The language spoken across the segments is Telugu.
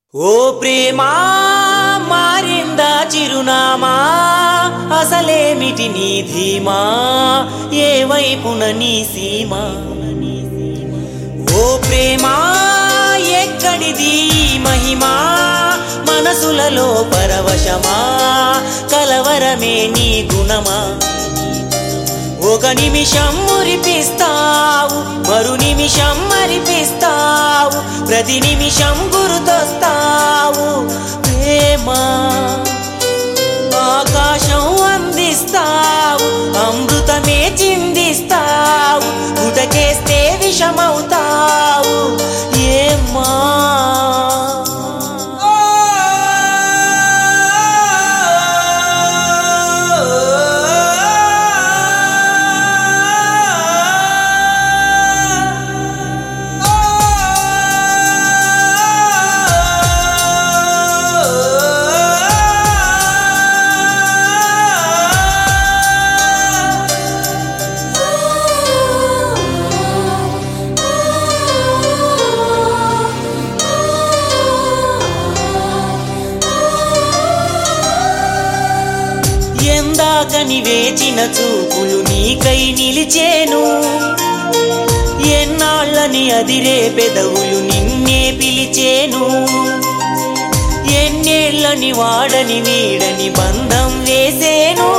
ఓ ప్రేమా మారిందా చిరునామా అసలేమిటి నీ ధీమా ఏ వైపున నీ సీమ ఓ ప్రేమా ఎక్కడిది ఈ మహిమా మనసులలో పరవశమా కలవరమే నీ గుణమా ఒక నిమిషం మురిపిస్తావు మరు నిమిషం మరిపిస్తావు ప్రతి నిమిషం గుర్తొస్తావు ప్రేమ ఆకాశం అందిస్తావు అమృతమే చిందిస్తావు గుటకేస్తే విషమవుతావు ఏమ్మా ఎందాకని వేచిన చూపులు నీకై నిలిచేను ఎన్నాళ్ళని అదిరే పెదవులు నిన్నే పిలిచేను ఎన్నేళ్ళని వాడని వీడని బంధం వేసేను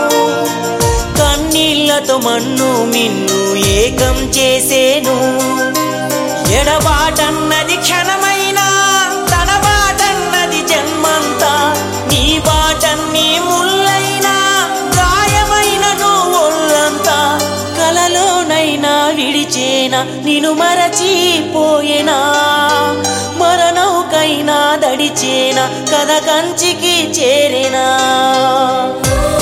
కన్నీళ్లతో మన్ను మిన్ను ఏకం చేసేను ఎడబాటన్నది క్షణమైనా తడబాటన్నది జన్మంతా నీ బాటన్ని ముల్లైనా గాయమైన ఒళ్ళంతా కలలోనైనా విడిచేనా నిన్ను మరచిపోయేనా మరణౌకైనా దడిచేనా కథ కంచికి చేరేనా